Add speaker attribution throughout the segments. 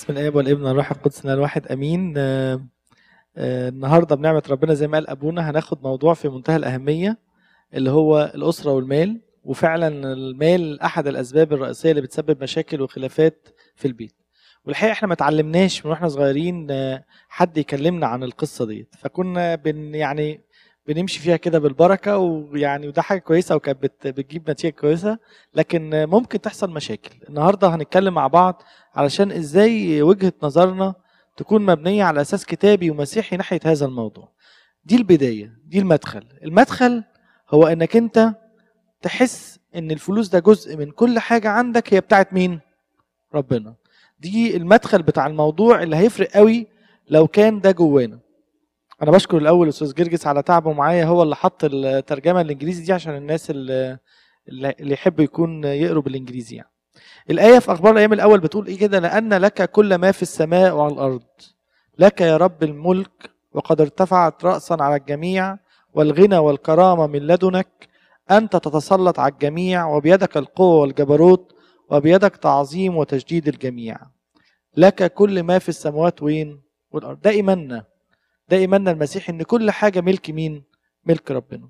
Speaker 1: باسم الاب والابن والروح القدس إله الواحد امين آه، آه، النهارده بنعمه ربنا زي ما قال ابونا هناخد موضوع في منتهى الاهميه اللي هو الاسره والمال وفعلا المال احد الاسباب الرئيسيه اللي بتسبب مشاكل وخلافات في البيت والحقيقه احنا ما اتعلمناش من واحنا صغيرين آه، حد يكلمنا عن القصه ديت فكنا بن يعني بنمشي فيها كده بالبركه ويعني وده حاجه كويسه وكانت بت- بتجيب نتيجه كويسه لكن آه، ممكن تحصل مشاكل النهارده هنتكلم مع بعض علشان ازاي وجهة نظرنا تكون مبنية على اساس كتابي ومسيحي ناحية هذا الموضوع دي البداية دي المدخل المدخل هو انك انت تحس ان الفلوس ده جزء من كل حاجة عندك هي بتاعت مين ربنا دي المدخل بتاع الموضوع اللي هيفرق قوي لو كان ده جوانا انا بشكر الاول استاذ جرجس على تعبه معايا هو اللي حط الترجمه الانجليزي دي عشان الناس اللي اللي يحب يكون يقروا بالانجليزي يعني الآية في أخبار الأيام الأول بتقول إيه كده لأن لك كل ما في السماء وعلى الأرض لك يا رب الملك وقد ارتفعت رأسا على الجميع والغنى والكرامة من لدنك أنت تتسلط على الجميع وبيدك القوة والجبروت وبيدك تعظيم وتجديد الجميع لك كل ما في السماوات وين والأرض ده إيماننا ده إيماننا المسيحي إن كل حاجة ملك مين ملك ربنا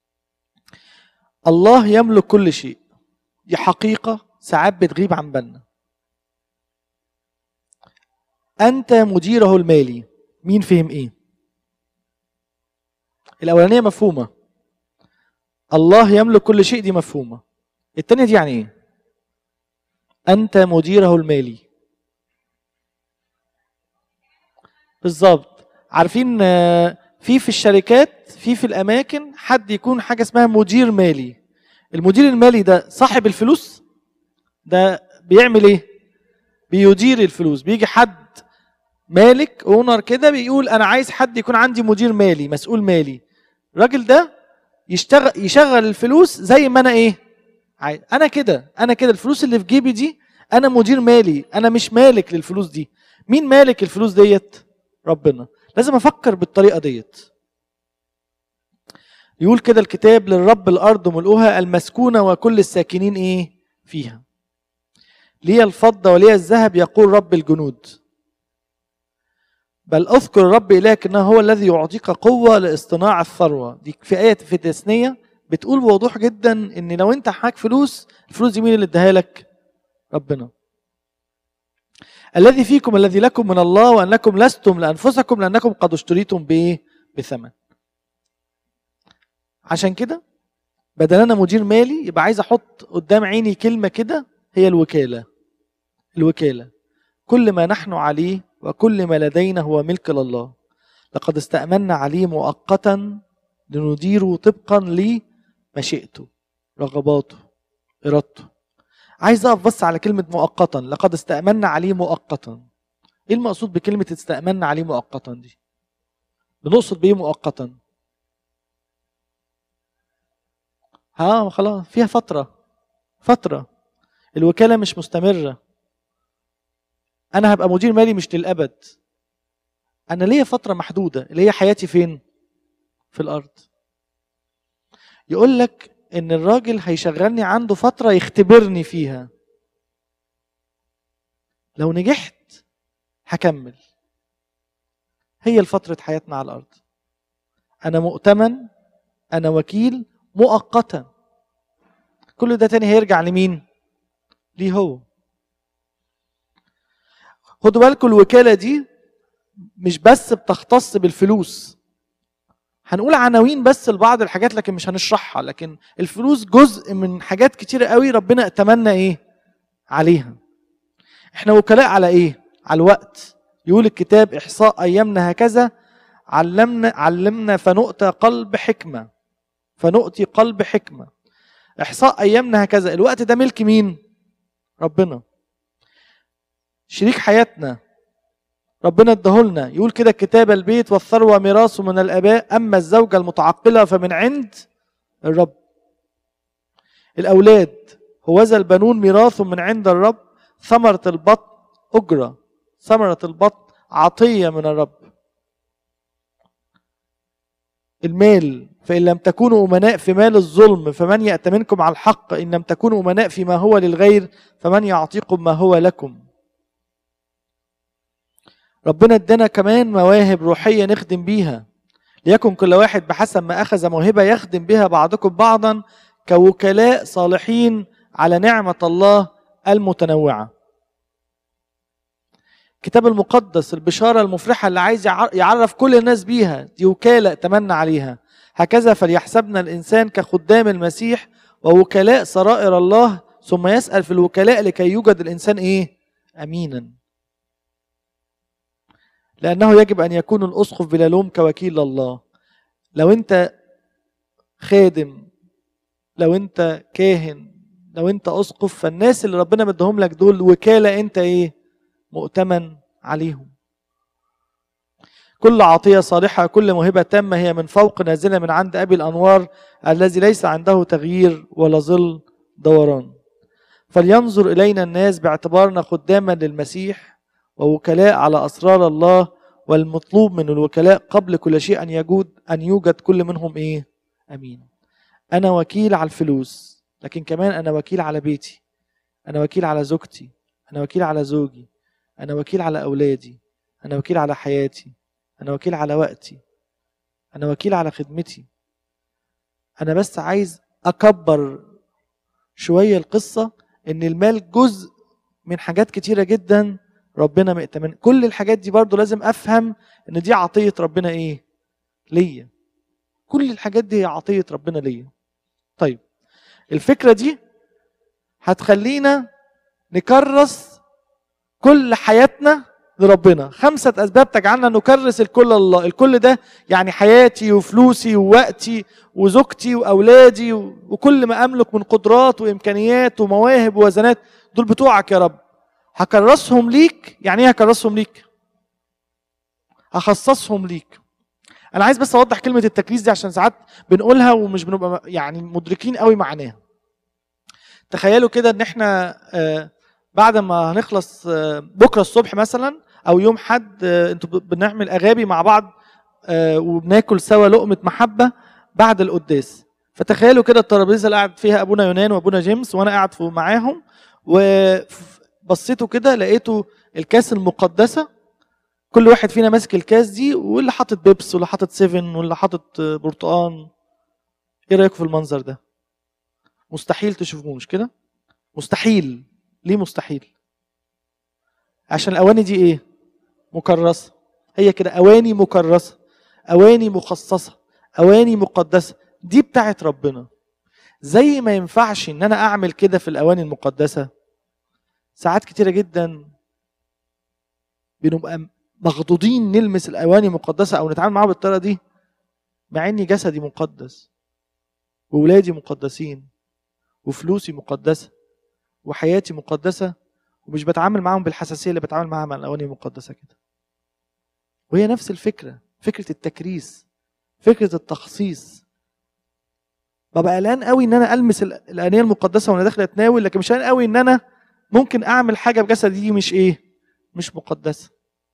Speaker 1: الله يملك كل شيء دي حقيقة ساعات بتغيب عن بالنا أنت مديره المالي مين فهم إيه الأولانية مفهومة الله يملك كل شيء دي مفهومة التانية دي يعني إيه أنت مديره المالي بالظبط عارفين آه، في في الشركات في في الأماكن حد يكون حاجة اسمها مدير مالي المدير المالي ده صاحب الفلوس ده بيعمل ايه بيدير الفلوس بيجي حد مالك اونر كده بيقول انا عايز حد يكون عندي مدير مالي مسؤول مالي الراجل ده يشتغل يشغل الفلوس زي ما انا ايه عايز انا كده انا كده الفلوس اللي في جيبي دي انا مدير مالي انا مش مالك للفلوس دي مين مالك الفلوس ديت ربنا لازم افكر بالطريقه ديت يقول كده الكتاب للرب الارض ملؤها المسكونه وكل الساكنين ايه فيها لي الفضة ولي الذهب يقول رب الجنود بل اذكر الرب إلهك انه هو الذي يعطيك قوة لاصطناع الثروة دي في آية في التثنية بتقول بوضوح جدا ان لو انت معاك فلوس الفلوس دي مين اللي اداها لك ربنا الذي فيكم الذي لكم من الله وانكم لستم لانفسكم لانكم قد اشتريتم بايه بثمن عشان كده بدل انا مدير مالي يبقى عايز احط قدام عيني كلمه كده هي الوكاله الوكاله كل ما نحن عليه وكل ما لدينا هو ملك لله لقد استأمنا عليه مؤقتا لنديره طبقا لمشيئته رغباته إرادته عايز أقف بس على كلمة مؤقتا لقد استأمنا عليه مؤقتا إيه المقصود بكلمة استأمنا عليه مؤقتا دي بنقصد بإيه مؤقتا ها خلاص فيها فترة فترة الوكالة مش مستمرة أنا هبقى مدير مالي مش للأبد أنا ليا فترة محدودة اللي هي حياتي فين؟ في الأرض يقول لك إن الراجل هيشغلني عنده فترة يختبرني فيها لو نجحت هكمل هي الفترة حياتنا على الأرض أنا مؤتمن أنا وكيل مؤقتا كل ده تاني هيرجع لمين؟ ليه هو خدوا بالكم الوكالة دي مش بس بتختص بالفلوس هنقول عناوين بس لبعض الحاجات لكن مش هنشرحها لكن الفلوس جزء من حاجات كتيرة قوي ربنا اتمنى ايه عليها احنا وكلاء على ايه على الوقت يقول الكتاب احصاء ايامنا هكذا علمنا علمنا فنؤتى قلب حكمه فنؤتي قلب حكمه احصاء ايامنا هكذا الوقت ده ملك مين ربنا شريك حياتنا ربنا اداهولنا يقول كده الكتاب البيت والثروة ميراث من الآباء أما الزوجة المتعقلة فمن عند الرب الأولاد هوذا البنون ميراث من عند الرب ثمرة البطن أجرة ثمرة البطن عطية من الرب المال فإن لم تكونوا أمناء في مال الظلم فمن يأتمنكم على الحق إن لم تكونوا أمناء فيما هو للغير فمن يعطيكم ما هو لكم ربنا ادانا كمان مواهب روحيه نخدم بيها ليكن كل واحد بحسب ما اخذ موهبه يخدم بها بعضكم بعضا كوكلاء صالحين على نعمه الله المتنوعه الكتاب المقدس البشاره المفرحه اللي عايز يعرف كل الناس بيها دي وكاله اتمنى عليها هكذا فليحسبنا الانسان كخدام المسيح ووكلاء سرائر الله ثم يسال في الوكلاء لكي يوجد الانسان ايه امينا لانه يجب ان يكون الاسقف بلا لوم كوكيل الله لو انت خادم لو انت كاهن لو انت اسقف فالناس اللي ربنا مديهم لك دول وكاله انت ايه مؤتمن عليهم كل عطيه صالحه كل موهبه تامه هي من فوق نازله من عند ابي الانوار الذي ليس عنده تغيير ولا ظل دوران فلينظر الينا الناس باعتبارنا خداما للمسيح ووكلاء على اسرار الله والمطلوب من الوكلاء قبل كل شيء ان يجود ان يوجد كل منهم ايه امين انا وكيل على الفلوس لكن كمان انا وكيل على بيتي انا وكيل على زوجتي انا وكيل على زوجي انا وكيل على اولادي انا وكيل على حياتي انا وكيل على وقتي انا وكيل على خدمتي انا بس عايز اكبر شويه القصه ان المال جزء من حاجات كتيره جدا ربنا مأتمن كل الحاجات دي برضو لازم افهم ان دي عطيه ربنا ايه ليا كل الحاجات دي هي عطيه ربنا ليا طيب الفكره دي هتخلينا نكرس كل حياتنا لربنا خمسة أسباب تجعلنا نكرس الكل لله الكل ده يعني حياتي وفلوسي ووقتي وزوجتي وأولادي وكل ما أملك من قدرات وإمكانيات ومواهب ووزنات دول بتوعك يا رب هكرسهم ليك يعني ايه هكرسهم ليك هخصصهم ليك انا عايز بس اوضح كلمه التكريس دي عشان ساعات بنقولها ومش بنبقى يعني مدركين قوي معناها تخيلوا كده ان احنا آه بعد ما هنخلص آه بكره الصبح مثلا او يوم حد آه انتوا بنعمل اغابي مع بعض وبناكل سوا لقمه محبه بعد القداس فتخيلوا كده الترابيزه اللي قاعد فيها ابونا يونان وابونا جيمس وانا قاعد معاهم وبصيتوا كده لقيتوا الكاس المقدسه كل واحد فينا ماسك الكاس دي واللي حاطط بيبس واللي حاطط سيفن واللي حاطط برتقان ايه رايكم في المنظر ده مستحيل تشوفوه مش كده مستحيل ليه مستحيل عشان الاواني دي ايه مكرسه هي كده اواني مكرسه اواني مخصصه اواني مقدسه دي بتاعت ربنا زي ما ينفعش ان انا اعمل كده في الاواني المقدسه ساعات كتيره جدا بنبقى مخضوضين نلمس الاواني المقدسه او نتعامل معاها بالطريقه دي مع اني جسدي مقدس وولادي مقدسين وفلوسي مقدسه وحياتي مقدسه ومش بتعامل معاهم بالحساسيه اللي بتعامل معاها مع الاواني المقدسه كده وهي نفس الفكره فكره التكريس فكره التخصيص ببقى قلقان قوي ان انا المس الانيه المقدسه وانا داخل اتناول لكن مش قلقان قوي ان انا ممكن اعمل حاجه بجسدي دي مش ايه مش مقدسه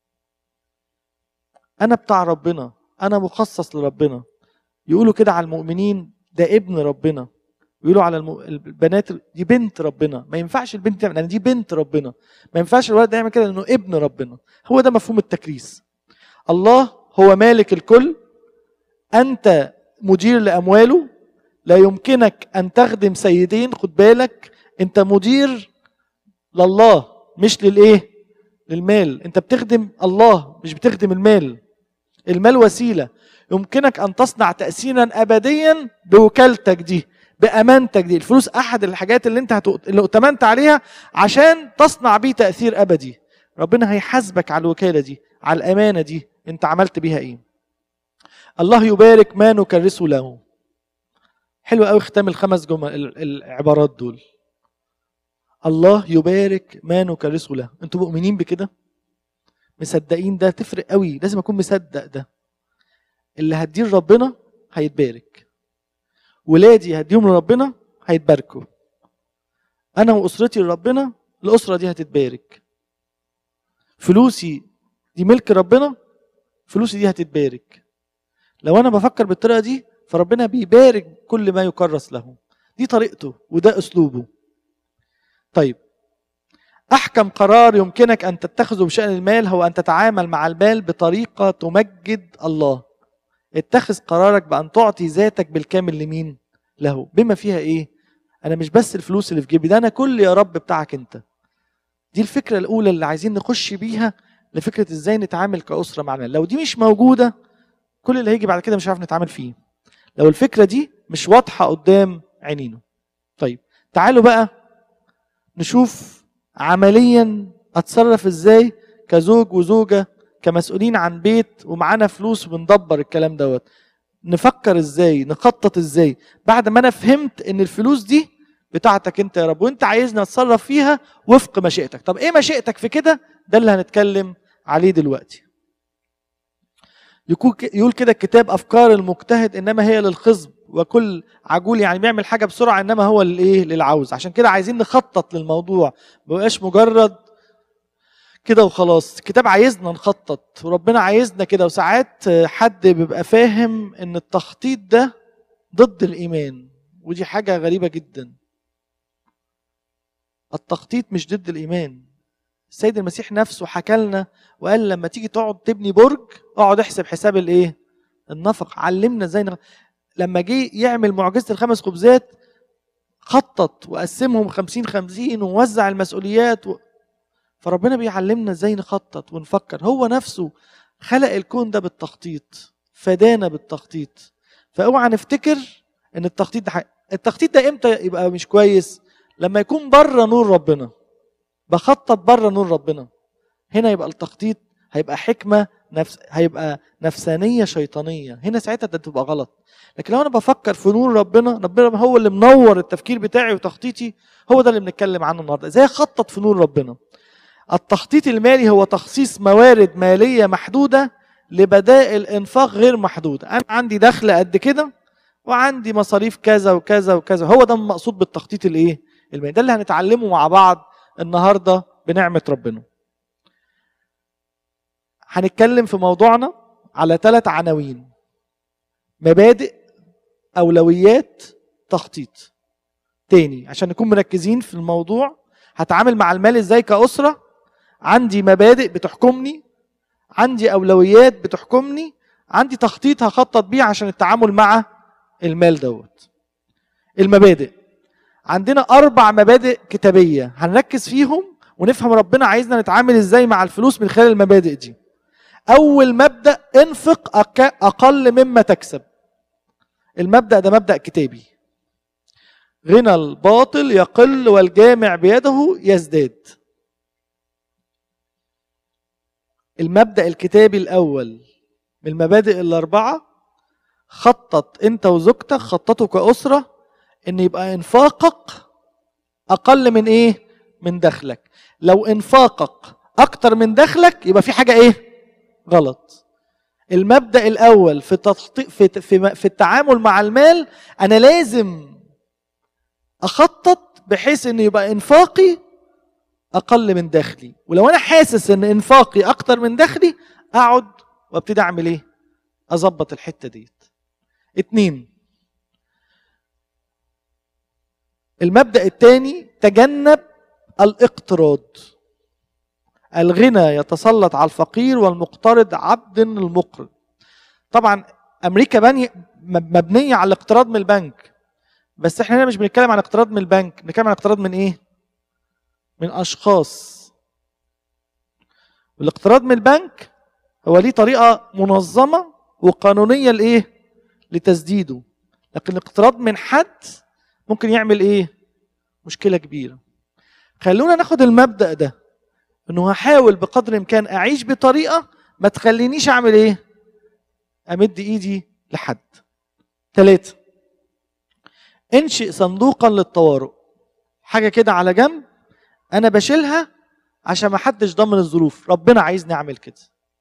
Speaker 1: انا بتاع ربنا انا مخصص لربنا يقولوا كده على المؤمنين ده ابن ربنا يقولوا على الم... البنات دي بنت ربنا ما ينفعش البنت تعمل يعني دي بنت ربنا ما ينفعش الولد يعمل كده لانه ابن ربنا هو ده مفهوم التكريس الله هو مالك الكل انت مدير لامواله لا يمكنك ان تخدم سيدين خد بالك انت مدير لله مش للايه للمال انت بتخدم الله مش بتخدم المال المال وسيله يمكنك ان تصنع تاثيرا ابديا بوكالتك دي بامانتك دي الفلوس احد الحاجات اللي انت هتؤ... اللي ائتمنت عليها عشان تصنع بيه تاثير ابدي ربنا هيحاسبك على الوكاله دي على الامانه دي انت عملت بيها ايه الله يبارك ما نكرسه له حلو قوي ختام الخمس جمل العبارات دول الله يبارك ما نكرسه له انتوا مؤمنين بكده مصدقين ده تفرق قوي لازم اكون مصدق ده اللي هتدير ربنا هيتبارك ولادي هديهم لربنا هيتباركوا انا واسرتي لربنا الاسره دي هتتبارك فلوسي دي ملك ربنا فلوسي دي هتتبارك لو انا بفكر بالطريقه دي فربنا بيبارك كل ما يكرس له دي طريقته وده اسلوبه طيب احكم قرار يمكنك ان تتخذه بشان المال هو ان تتعامل مع المال بطريقه تمجد الله اتخذ قرارك بان تعطي ذاتك بالكامل لمين له بما فيها ايه انا مش بس الفلوس اللي في جيبي ده انا كل يا رب بتاعك انت دي الفكره الاولى اللي عايزين نخش بيها لفكره ازاي نتعامل كاسره مع المال لو دي مش موجوده كل اللي هيجي بعد كده مش عارف نتعامل فيه لو الفكره دي مش واضحه قدام عينينا طيب تعالوا بقى نشوف عمليا اتصرف ازاي كزوج وزوجه كمسؤولين عن بيت ومعانا فلوس وبندبر الكلام دوت نفكر ازاي نخطط ازاي بعد ما انا فهمت ان الفلوس دي بتاعتك انت يا رب وانت عايزني اتصرف فيها وفق مشيئتك طب ايه مشيئتك في كده ده اللي هنتكلم عليه دلوقتي يكون يقول كده الكتاب افكار المجتهد انما هي للخصب وكل عجول يعني بيعمل حاجه بسرعه انما هو للايه للعوز عشان كده عايزين نخطط للموضوع ما يبقاش مجرد كده وخلاص الكتاب عايزنا نخطط وربنا عايزنا كده وساعات حد بيبقى فاهم ان التخطيط ده ضد الايمان ودي حاجه غريبه جدا التخطيط مش ضد الايمان السيد المسيح نفسه حكى لنا وقال لما تيجي تقعد تبني برج اقعد احسب حساب الايه النفق علمنا ازاي نغ... لما جه يعمل معجزه الخمس خبزات خطط وقسمهم خمسين خمسين ووزع المسؤوليات و... فربنا بيعلمنا ازاي نخطط ونفكر هو نفسه خلق الكون ده بالتخطيط فدانا بالتخطيط فاوعى نفتكر ان التخطيط ده حق. التخطيط ده امتى يبقى مش كويس لما يكون بره نور ربنا بخطط بره نور ربنا هنا يبقى التخطيط هيبقى حكمه نفس هيبقى نفسانيه شيطانيه هنا ساعتها ده تبقى غلط لكن لو انا بفكر في نور ربنا ربنا هو اللي منور التفكير بتاعي وتخطيطي هو ده اللي بنتكلم عنه النهارده ازاي اخطط في نور ربنا التخطيط المالي هو تخصيص موارد ماليه محدوده لبدائل انفاق غير محدوده انا عندي دخل قد كده وعندي مصاريف كذا وكذا وكذا هو ده المقصود بالتخطيط الايه المالي ده اللي هنتعلمه مع بعض النهارده بنعمه ربنا هنتكلم في موضوعنا على ثلاث عناوين مبادئ اولويات تخطيط تاني عشان نكون مركزين في الموضوع هتعامل مع المال ازاي كاسره عندي مبادئ بتحكمني عندي اولويات بتحكمني عندي تخطيط هخطط بيه عشان التعامل مع المال دوت المبادئ عندنا اربع مبادئ كتابيه هنركز فيهم ونفهم ربنا عايزنا نتعامل ازاي مع الفلوس من خلال المبادئ دي اول مبدا انفق اقل مما تكسب المبدا ده مبدا كتابي غنى الباطل يقل والجامع بيده يزداد المبدا الكتابي الاول من المبادئ الاربعه خطط انت وزوجتك خططوا كاسره ان يبقى انفاقك اقل من ايه من دخلك لو انفاقك اكتر من دخلك يبقى في حاجه ايه غلط المبدا الاول في تخطيط في في في التعامل مع المال انا لازم اخطط بحيث ان يبقى انفاقي اقل من دخلي ولو انا حاسس ان انفاقي اكتر من دخلي اقعد وابتدي اعمل ايه اظبط الحته ديت اتنين المبدا الثاني تجنب الاقتراض الغنى يتسلط على الفقير والمقترض عبد المقرض طبعا امريكا بني مبنيه على الاقتراض من البنك بس احنا هنا مش بنتكلم عن اقتراض من البنك بنتكلم عن اقتراض من ايه من اشخاص والاقتراض من البنك هو ليه طريقه منظمه وقانونيه لايه لتسديده لكن الاقتراض من حد ممكن يعمل ايه مشكله كبيره خلونا ناخد المبدا ده انه هحاول بقدر الامكان اعيش بطريقه ما تخلينيش اعمل ايه امد ايدي لحد ثلاثة انشئ صندوقا للطوارئ حاجه كده على جنب انا بشيلها عشان ما حدش ضمن الظروف ربنا عايزني اعمل كده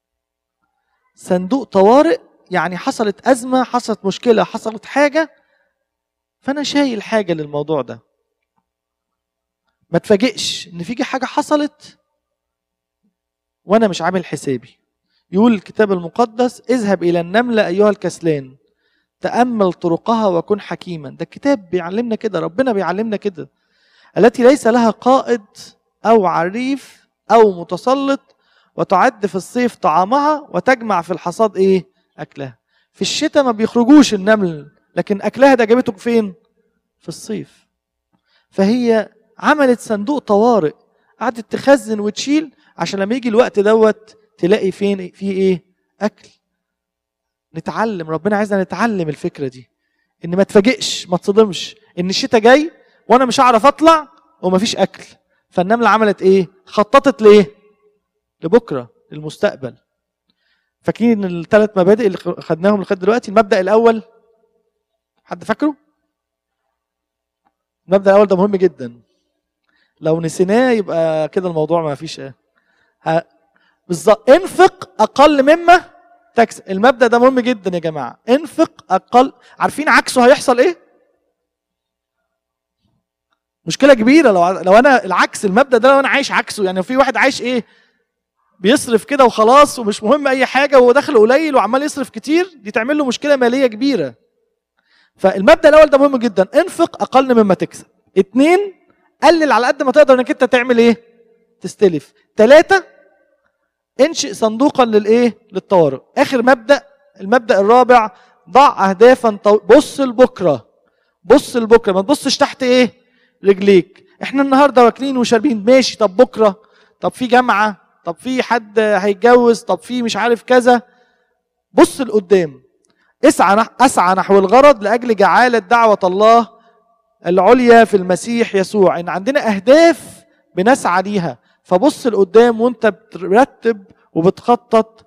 Speaker 1: صندوق طوارئ يعني حصلت ازمه حصلت مشكله حصلت حاجه فانا شايل حاجه للموضوع ده ما تفاجئش ان في حاجه حصلت وانا مش عامل حسابي يقول الكتاب المقدس اذهب الى النمله ايها الكسلان تامل طرقها وكن حكيما ده الكتاب بيعلمنا كده ربنا بيعلمنا كده التي ليس لها قائد أو عريف أو متسلط وتعد في الصيف طعامها وتجمع في الحصاد إيه؟ أكلها في الشتاء ما بيخرجوش النمل لكن أكلها ده جابته فين؟ في الصيف فهي عملت صندوق طوارئ قعدت تخزن وتشيل عشان لما يجي الوقت دوت تلاقي فين فيه ايه اكل نتعلم ربنا عايزنا نتعلم الفكره دي ان ما تفاجئش ما تصدمش ان الشتاء جاي وانا مش هعرف اطلع ومفيش اكل فالنمله عملت ايه خططت ليه لبكره للمستقبل فاكرين الثلاث مبادئ اللي خدناهم لغايه دلوقتي المبدا الاول حد فاكره المبدا الاول ده مهم جدا لو نسيناه يبقى كده الموضوع ما فيش ه- بالظبط انفق اقل مما تكسب المبدا ده مهم جدا يا جماعه انفق اقل عارفين عكسه هيحصل ايه مشكله كبيره لو لو انا العكس المبدا ده لو انا عايش عكسه يعني في واحد عايش ايه بيصرف كده وخلاص ومش مهم اي حاجه وهو دخله قليل وعمال يصرف كتير دي تعمل له مشكله ماليه كبيره فالمبدا الاول ده مهم جدا انفق اقل مما تكسب اتنين قلل على قد ما تقدر انك انت تعمل ايه تستلف ثلاثة انشئ صندوقا للايه للطوارئ اخر مبدا المبدا الرابع ضع اهدافا طو... بص لبكره بص لبكره ما تبصش تحت ايه رجليك احنا النهارده واكلين وشاربين ماشي طب بكره طب في جامعه طب في حد هيتجوز طب في مش عارف كذا بص لقدام اسعى نح... اسعى نحو الغرض لاجل جعاله دعوه الله العليا في المسيح يسوع ان عندنا اهداف بنسعى ليها فبص لقدام وانت بترتب وبتخطط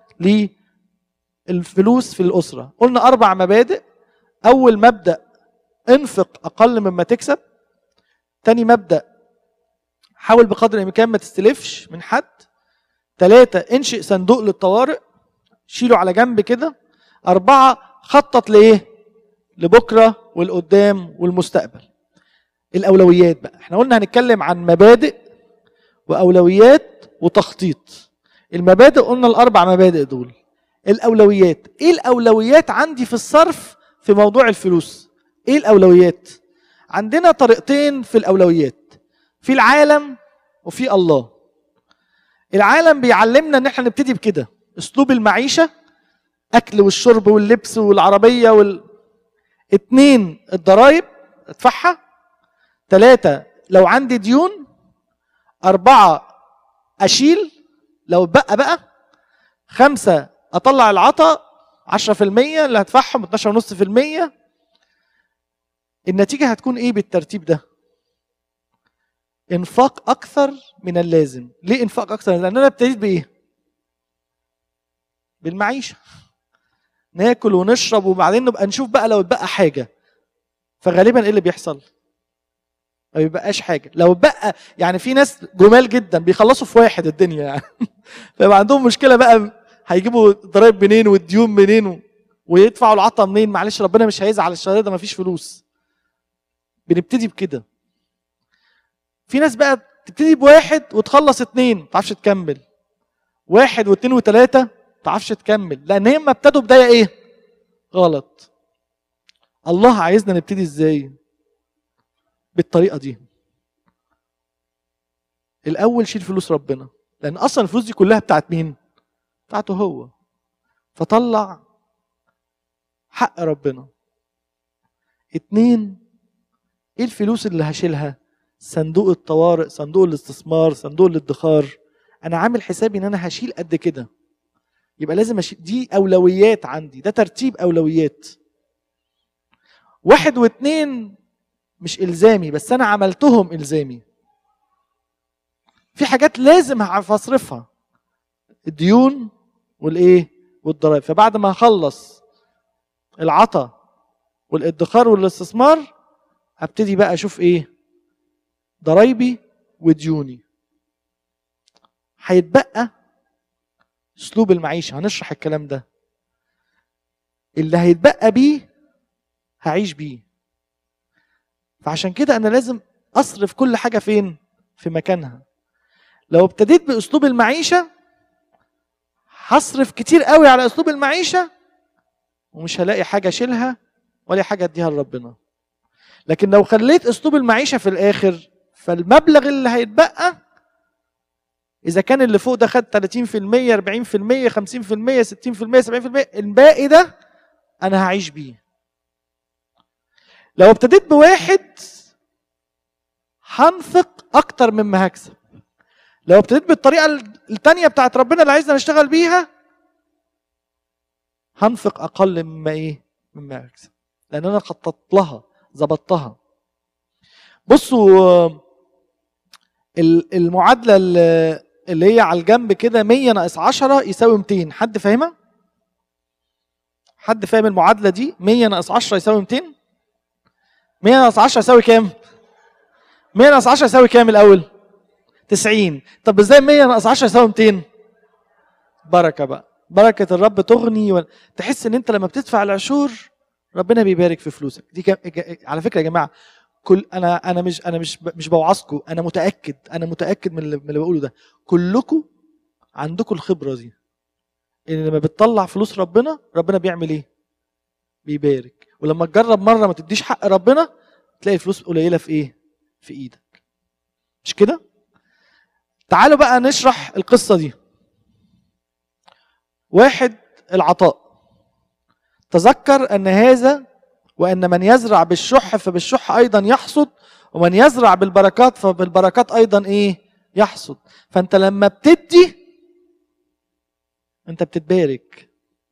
Speaker 1: للفلوس في الاسره قلنا اربع مبادئ اول مبدا انفق اقل مما تكسب تاني مبدا حاول بقدر الامكان ما تستلفش من حد ثلاثة انشئ صندوق للطوارئ شيله على جنب كده أربعة خطط لإيه؟ لبكرة والقدام والمستقبل الأولويات بقى احنا قلنا هنتكلم عن مبادئ وأولويات وتخطيط المبادئ قلنا الأربع مبادئ دول الأولويات إيه الأولويات عندي في الصرف في موضوع الفلوس إيه الأولويات عندنا طريقتين في الأولويات في العالم وفي الله العالم بيعلمنا ان احنا نبتدي بكده اسلوب المعيشه اكل والشرب واللبس والعربيه وال اتنين الضرايب ادفعها ثلاثة لو عندي ديون أربعة أشيل لو بقى بقى خمسة أطلع العطا عشرة في المية اللي هدفعهم اتناشر ونص في المية النتيجة هتكون إيه بالترتيب ده انفاق اكثر من اللازم ليه انفاق اكثر لان انا ابتديت بايه بالمعيشه ناكل ونشرب وبعدين نبقى نشوف بقى لو اتبقى حاجه فغالبا ايه اللي بيحصل ما بيبقاش حاجه لو بقى يعني في ناس جمال جدا بيخلصوا في واحد الدنيا يعني فيبقى عندهم مشكله بقى هيجيبوا ضرايب منين والديون منين و- ويدفعوا العطا منين معلش ربنا مش هيزعل الشهر ده مفيش فلوس بنبتدي بكده في ناس بقى تبتدي بواحد وتخلص اتنين ما تعرفش تكمل واحد واثنين وثلاثة ما تعرفش تكمل لأن هم ابتدوا بداية إيه؟ غلط الله عايزنا نبتدي إزاي؟ بالطريقة دي الأول شيل فلوس ربنا لأن أصلا الفلوس دي كلها بتاعت مين؟ بتاعته هو فطلع حق ربنا اتنين ايه الفلوس اللي هشيلها؟ صندوق الطوارئ صندوق الاستثمار صندوق الادخار انا عامل حسابي ان انا هشيل قد كده يبقى لازم اشيل دي اولويات عندي ده ترتيب اولويات واحد واثنين مش الزامي بس انا عملتهم الزامي في حاجات لازم هعرف اصرفها الديون والايه والضرائب فبعد ما اخلص العطا والادخار والاستثمار هبتدي بقى اشوف ايه ضرايبي وديوني هيتبقى اسلوب المعيشه هنشرح الكلام ده اللي هيتبقى بيه هعيش بيه فعشان كده انا لازم اصرف كل حاجه فين في مكانها لو ابتديت باسلوب المعيشه هصرف كتير قوي على اسلوب المعيشه ومش هلاقي حاجه اشيلها ولا حاجه اديها لربنا لكن لو خليت اسلوب المعيشه في الاخر فالمبلغ اللي هيتبقى اذا كان اللي فوق ده خد 30% 40% 50% 60% 70% الباقي ده انا هعيش بيه لو ابتديت بواحد هنفق اكتر مما هكسب لو ابتديت بالطريقه الثانيه بتاعت ربنا اللي عايزنا نشتغل بيها هنفق اقل مما ايه مما هكسب لان انا خططت لها ظبطتها بصوا المعادله اللي هي على الجنب كده 100 ناقص 10 يساوي 200 حد فاهمها حد فاهم المعادله دي 100 ناقص 10 يساوي 200 100 ناقص 10 يساوي كام 100 ناقص 10 يساوي كام الاول 90 طب ازاي 100 ناقص 10 يساوي 200 بركه بقى بركه الرب تغني و... تحس ان انت لما بتدفع العشور ربنا بيبارك في فلوسك دي كم... على فكره يا جماعه كل انا انا مش انا مش مش بوعظكم انا متاكد انا متاكد من اللي, من اللي بقوله ده كلكم عندكم الخبره دي ان لما بتطلع فلوس ربنا ربنا بيعمل ايه بيبارك ولما تجرب مره ما تديش حق ربنا تلاقي الفلوس قليله في ايه في ايدك مش كده تعالوا بقى نشرح القصه دي واحد العطاء تذكر ان هذا وان من يزرع بالشح فبالشح ايضا يحصد ومن يزرع بالبركات فبالبركات ايضا ايه يحصد فانت لما بتدي انت بتتبارك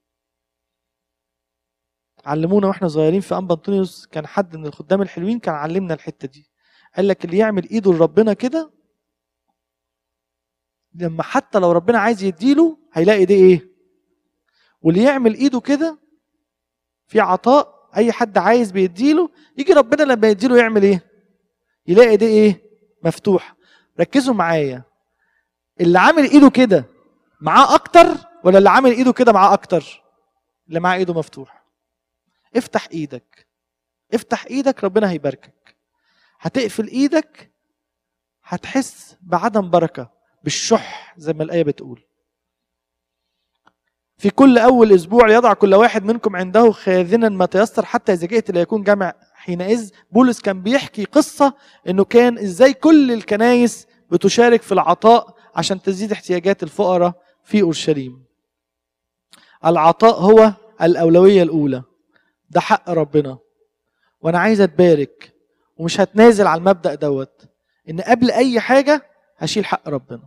Speaker 1: علمونا واحنا صغيرين في انبا انطونيوس كان حد من الخدام الحلوين كان علمنا الحته دي قال لك اللي يعمل ايده لربنا كده لما حتى لو ربنا عايز يديله هيلاقي ده ايه واللي يعمل ايده كده في عطاء اي حد عايز بيديله يجي ربنا لما يديله يعمل ايه يلاقي ده ايه مفتوح ركزوا معايا اللي عامل ايده كده معاه اكتر ولا اللي عامل ايده كده معاه اكتر اللي معاه ايده مفتوح افتح ايدك افتح ايدك ربنا هيباركك هتقفل ايدك هتحس بعدم بركه بالشح زي ما الايه بتقول في كل أول أسبوع يضع كل واحد منكم عنده خاذنا ما تيسر حتى إذا جئت لا يكون جمع حينئذ بولس كان بيحكي قصة إنه كان إزاي كل الكنايس بتشارك في العطاء عشان تزيد احتياجات الفقراء في أورشليم العطاء هو الأولوية الأولى ده حق ربنا وأنا عايز أتبارك ومش هتنازل على المبدأ دوت إن قبل أي حاجة هشيل حق ربنا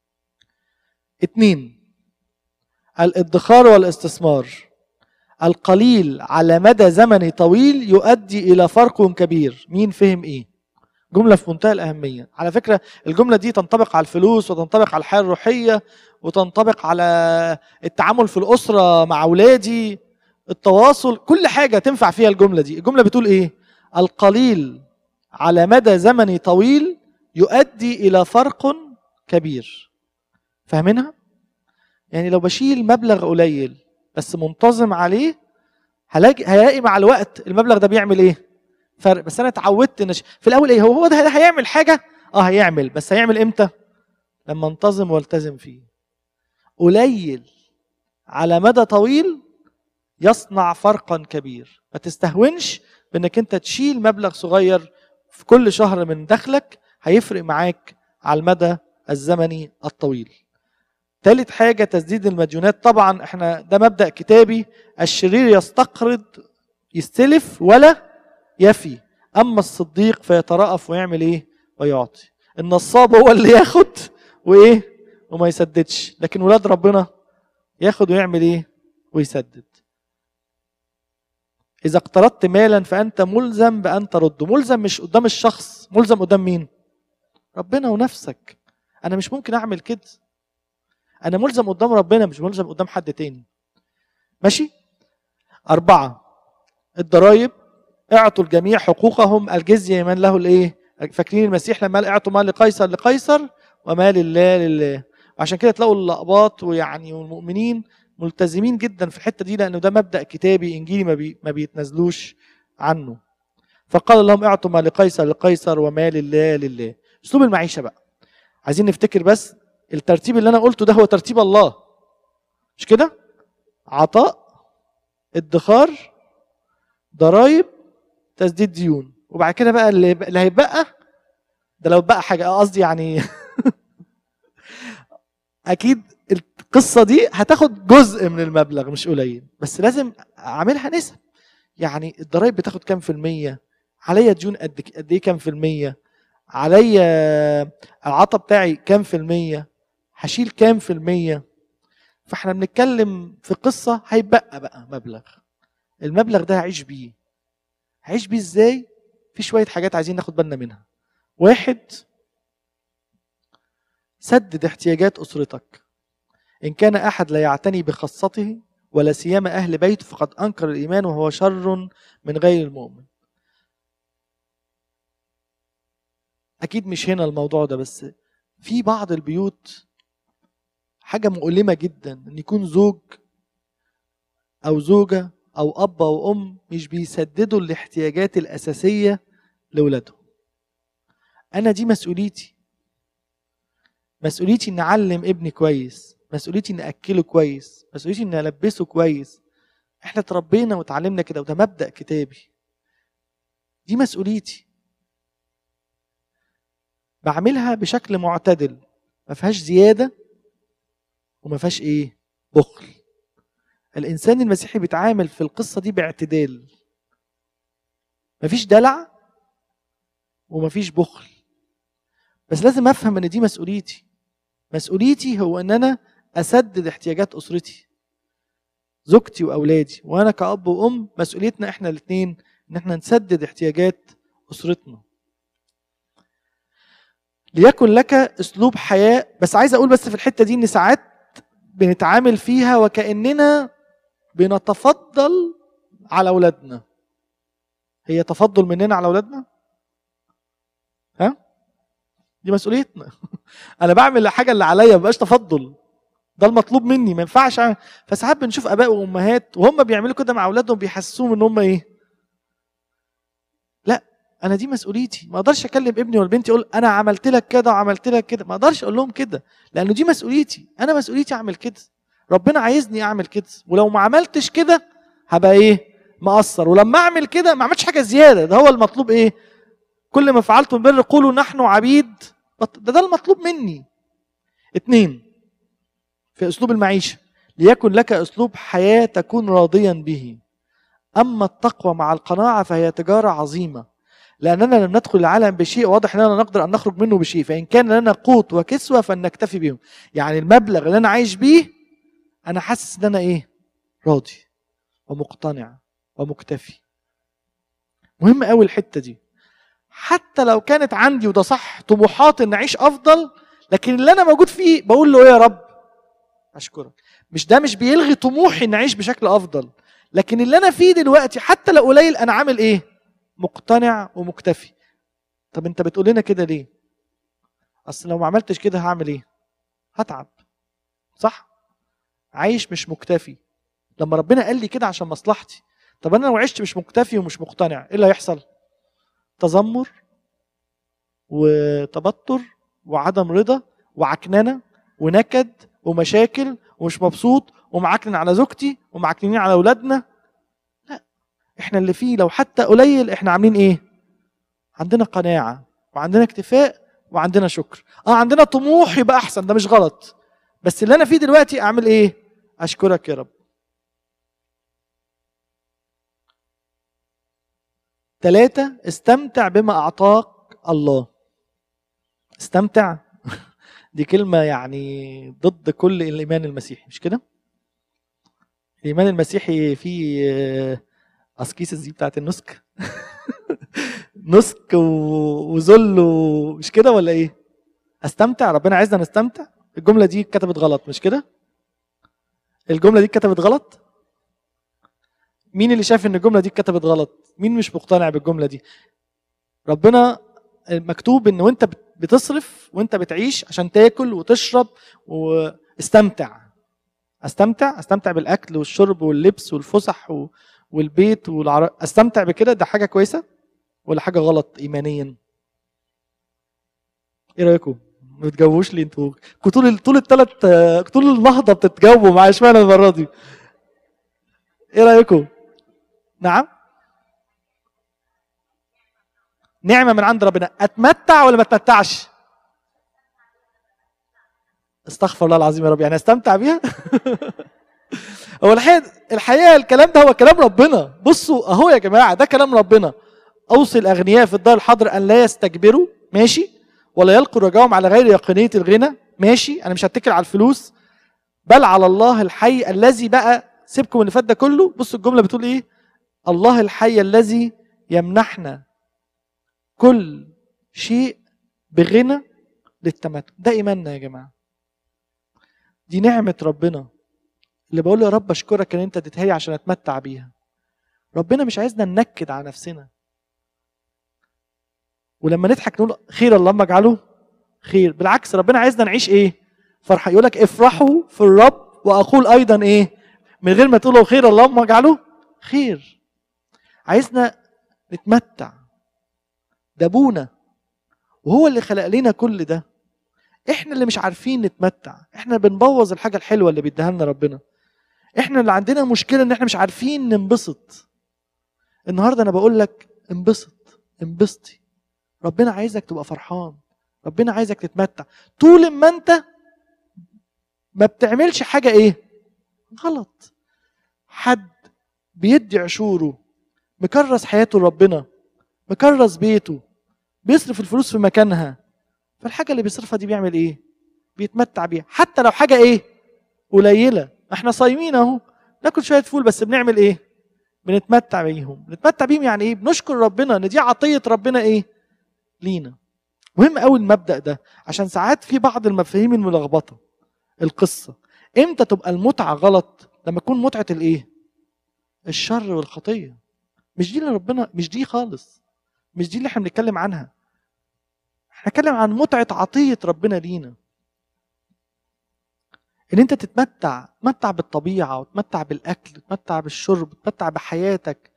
Speaker 1: اتنين الادخار والاستثمار القليل على مدى زمني طويل يؤدي الى فرق كبير مين فهم ايه جملة في منتهى الأهمية على فكرة الجملة دي تنطبق على الفلوس وتنطبق على الحياة الروحية وتنطبق على التعامل في الأسرة مع أولادي التواصل كل حاجة تنفع فيها الجملة دي الجملة بتقول إيه القليل على مدى زمني طويل يؤدي إلى فرق كبير فاهمينها يعني لو بشيل مبلغ قليل بس منتظم عليه هلاقي هلاقي مع الوقت المبلغ ده بيعمل ايه فرق بس انا اتعودت ان في الاول ايه هو هو ده هيعمل حاجه اه هيعمل بس هيعمل امتى لما انتظم والتزم فيه قليل على مدى طويل يصنع فرقا كبير ما تستهونش بانك انت تشيل مبلغ صغير في كل شهر من دخلك هيفرق معاك على المدى الزمني الطويل ثالث حاجة تسديد المديونات طبعا احنا ده مبدأ كتابي الشرير يستقرض يستلف ولا يفي أما الصديق فيترأف ويعمل إيه ويعطي النصاب هو اللي ياخد وإيه وما يسددش لكن ولاد ربنا ياخد ويعمل إيه ويسدد إذا اقترضت مالا فأنت ملزم بأن ترده ملزم مش قدام الشخص ملزم قدام مين ربنا ونفسك أنا مش ممكن أعمل كده انا ملزم قدام ربنا مش ملزم قدام حد تاني ماشي أربعة الضرايب اعطوا الجميع حقوقهم الجزية من له الايه فاكرين المسيح لما قال اعطوا ما لقيصر لقيصر وما لله لله عشان كده تلاقوا اللقبات ويعني والمؤمنين ملتزمين جدا في الحته دي لانه ده مبدا كتابي انجيلي ما, بي ما بيتنازلوش عنه فقال لهم اعطوا ما لقيصر لقيصر وما لله لله اسلوب المعيشه بقى عايزين نفتكر بس الترتيب اللي انا قلته ده هو ترتيب الله مش كده عطاء ادخار ضرايب تسديد ديون وبعد كده بقى اللي, اللي هيبقى ده لو بقى حاجه قصدي يعني اكيد القصه دي هتاخد جزء من المبلغ مش قليل بس لازم اعملها نسب يعني الضرايب بتاخد كام في الميه عليا ديون قد قد ايه كام في الميه عليا العطا بتاعي كام في الميه هشيل كام في الميه فاحنا بنتكلم في قصه هيبقى بقى مبلغ المبلغ ده هعيش بيه هعيش بيه ازاي في شويه حاجات عايزين ناخد بالنا منها واحد سدد احتياجات اسرتك ان كان احد لا يعتني بخاصته ولا سيما اهل بيته فقد انكر الايمان وهو شر من غير المؤمن اكيد مش هنا الموضوع ده بس في بعض البيوت حاجه مؤلمه جدا ان يكون زوج او زوجه او اب او ام مش بيسددوا الاحتياجات الاساسيه لاولادهم انا دي مسؤوليتي مسؤوليتي ان اعلم ابني كويس مسؤوليتي ان اكله كويس مسؤوليتي ان البسه كويس احنا اتربينا وتعلمنا كده وده مبدا كتابي دي مسؤوليتي بعملها بشكل معتدل ما فيهاش زياده وما فيهاش ايه بخل الانسان المسيحي بيتعامل في القصه دي باعتدال مفيش دلع ومفيش بخل بس لازم افهم ان دي مسؤوليتي مسؤوليتي هو ان انا اسدد احتياجات اسرتي زوجتي واولادي وانا كاب وام مسؤوليتنا احنا الاثنين ان احنا نسدد احتياجات اسرتنا ليكن لك اسلوب حياه بس عايز اقول بس في الحته دي ان ساعات بنتعامل فيها وكاننا بنتفضل على اولادنا هي تفضل مننا على اولادنا ها دي مسؤوليتنا انا بعمل الحاجه اللي عليا ما بقاش تفضل ده المطلوب مني ما ينفعش أعمل. فساعات بنشوف اباء وامهات وهم بيعملوا كده مع اولادهم بيحسسوهم ان هم ايه لا انا دي مسؤوليتي ما اقدرش اكلم ابني ولا بنتي اقول انا عملت لك كده وعملت لك كده ما اقدرش اقول لهم كده لانه دي مسؤوليتي انا مسؤوليتي اعمل كده ربنا عايزني اعمل كده ولو ما عملتش كده هبقى ايه مقصر ولما اعمل كده ما عملتش حاجه زياده ده هو المطلوب ايه كل ما فعلتم بر قولوا نحن عبيد ده ده المطلوب مني اتنين في اسلوب المعيشه ليكن لك اسلوب حياه تكون راضيا به اما التقوى مع القناعه فهي تجاره عظيمه لاننا لم ندخل العالم بشيء واضح اننا نقدر ان نخرج منه بشيء فان كان لنا قوت وكسوه فلنكتفي بهم يعني المبلغ اللي انا عايش بيه انا حاسس ان انا ايه راضي ومقتنع ومكتفي مهم قوي الحته دي حتى لو كانت عندي وده صح طموحات ان اعيش افضل لكن اللي انا موجود فيه بقول له ايه يا رب اشكرك مش ده مش بيلغي طموحي ان اعيش بشكل افضل لكن اللي انا فيه دلوقتي حتى لو قليل انا عامل ايه مقتنع ومكتفي طب انت بتقول لنا كده ليه اصل لو ما عملتش كده هعمل ايه هتعب صح عايش مش مكتفي لما ربنا قال لي كده عشان مصلحتي طب انا لو عشت مش مكتفي ومش مقتنع ايه اللي هيحصل تذمر وتبتر وعدم رضا وعكننه ونكد ومشاكل ومش مبسوط ومعكنن على زوجتي ومعكننين على اولادنا لا احنا اللي فيه لو حتى قليل احنا عاملين ايه عندنا قناعه وعندنا اكتفاء وعندنا شكر اه عندنا طموح يبقى احسن ده مش غلط بس اللي انا فيه دلوقتي اعمل ايه اشكرك يا رب ثلاثة استمتع بما أعطاك الله استمتع دي كلمة يعني ضد كل الإيمان المسيحي مش كده؟ الإيمان المسيحي فيه أسكيسس دي بتاعت النسك نسك وذل مش كده ولا إيه؟ استمتع ربنا عايزنا نستمتع الجملة دي اتكتبت غلط مش كده؟ الجملة دي اتكتبت غلط؟ مين اللي شايف ان الجمله دي اتكتبت غلط مين مش مقتنع بالجمله دي ربنا مكتوب ان وانت بتصرف وانت بتعيش عشان تاكل وتشرب واستمتع استمتع استمتع بالاكل والشرب واللبس والفسح والبيت والعر... استمتع بكده ده حاجه كويسه ولا حاجه غلط ايمانيا ايه رايكم ما بتجاوبوش ليه انتوا طول طول الثلاث طول النهضه بتتجاوبوا معايا اشمعنى المره دي ايه رايكم نعم نعمه من عند ربنا اتمتع ولا ما اتمتعش استغفر الله العظيم يا رب يعني استمتع بيها هو الحقيقه الحقيقه الكلام ده هو كلام ربنا بصوا اهو يا جماعه ده كلام ربنا اوصي الاغنياء في الدار الحاضر ان لا يستكبروا ماشي ولا يلقوا رجاهم على غير يقينيه الغنى ماشي انا مش هتكل على الفلوس بل على الله الحي الذي بقى سيبكم اللي فات ده كله بصوا الجمله بتقول ايه الله الحي الذي يمنحنا كل شيء بغنى للتمتع ده ايماننا يا جماعه دي نعمه ربنا اللي بقول له يا رب اشكرك ان انت اديتها لي عشان اتمتع بيها ربنا مش عايزنا ننكد على نفسنا ولما نضحك نقول خير اللهم اجعله خير بالعكس ربنا عايزنا نعيش ايه فرحه يقول لك افرحوا في الرب واقول ايضا ايه من غير ما تقولوا خير اللهم اجعله خير عايزنا نتمتع ده ابونا وهو اللي خلق لنا كل ده احنا اللي مش عارفين نتمتع احنا بنبوظ الحاجه الحلوه اللي بيديها لنا ربنا احنا اللي عندنا مشكله ان احنا مش عارفين ننبسط النهارده انا بقول لك انبسط انبسطي ربنا عايزك تبقى فرحان ربنا عايزك تتمتع طول ما انت ما بتعملش حاجه ايه غلط حد بيدي عشوره مكرس حياته لربنا مكرس بيته بيصرف الفلوس في مكانها فالحاجه اللي بيصرفها دي بيعمل ايه بيتمتع بيها حتى لو حاجه ايه قليله احنا صايمين اهو ناكل شويه فول بس بنعمل ايه بنتمتع بيهم بنتمتع بيهم يعني ايه بنشكر ربنا ان دي عطيه ربنا ايه لينا مهم قوي المبدا ده عشان ساعات في بعض المفاهيم الملخبطه القصه امتى تبقى المتعه غلط لما تكون متعه الايه الشر والخطيه مش دي اللي ربنا مش دي خالص مش دي اللي احنا بنتكلم عنها احنا بنتكلم عن متعه عطيه ربنا لينا ان انت تتمتع تتمتع بالطبيعه وتتمتع بالاكل تتمتع بالشرب تتمتع بحياتك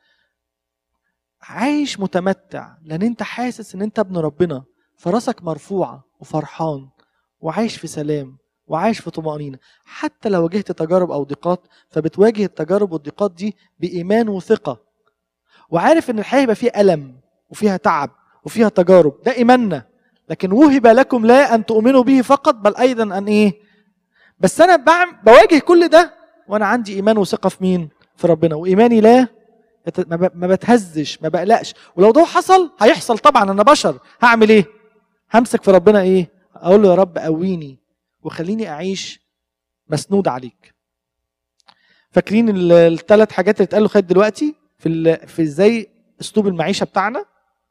Speaker 1: عايش متمتع لان انت حاسس ان انت ابن ربنا فراسك مرفوعه وفرحان وعايش في سلام وعايش في طمأنينة حتى لو واجهت تجارب أو ضيقات فبتواجه التجارب والضيقات دي بإيمان وثقة وعارف إن الحياة يبقى فيها ألم وفيها تعب وفيها تجارب ده إيماننا لكن وهب لكم لا أن تؤمنوا به فقط بل أيضا أن إيه بس أنا بعمل بواجه كل ده وأنا عندي إيمان وثقة في مين في ربنا وإيماني لا يت- ما ب- ما بتهزش ما بقلقش ولو ده حصل هيحصل طبعا أنا بشر هعمل إيه همسك في ربنا إيه أقول له يا رب قويني وخليني اعيش مسنود عليك فاكرين الثلاث حاجات اللي اتقالوا لغايه دلوقتي في ال- في ازاي اسلوب المعيشه بتاعنا